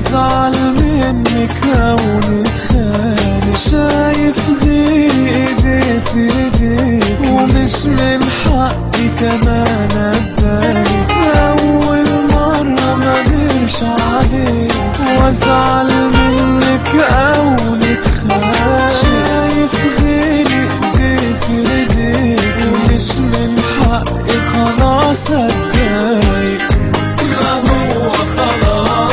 وازعل منك او نتخانق شايف غيري ايدي في ايديك ومش من حقي كمان اتضايق اول مرة ما غيرش عليك وازعل منك او نتخانق شايف غيري ايدي في ايديك ومش من حقي خلاص اتضايق ما هو خلاص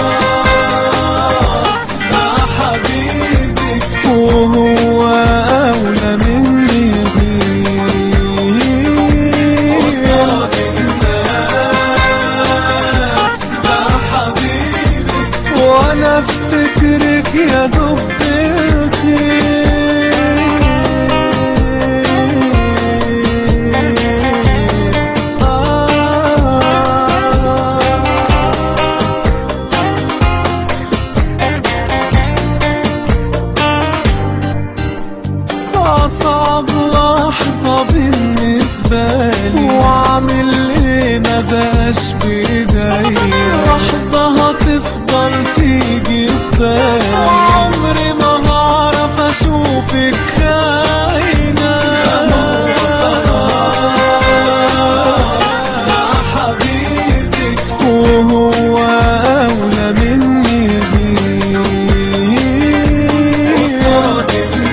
مع حبيبك وهو أولى مني بيه قصاد الناس مع حبيبك وأنا أفتكرك يا دب الخير آه أصعب لحظة بالنسبة لي وأعمل إيه ما بقاش بإيدي لحظة هتفضل تيجي في بالي عمري ما هعرف أشوفك خاينة خلاص مع حبيبك وهو أولى مني بيه قصاد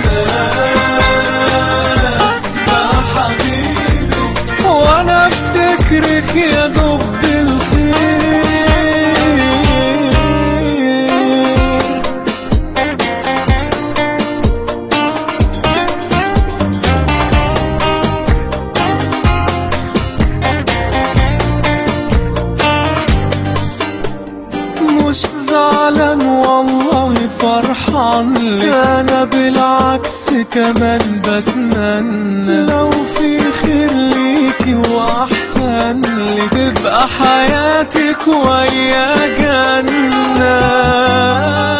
الناس مع حبيبك وانا افتكرك يا دب الخير مش زعلان والله فرحان لك انا بالعكس كمان بتمنى لو في خير ليكي واحسن لك تبقى حياتك ويا جنة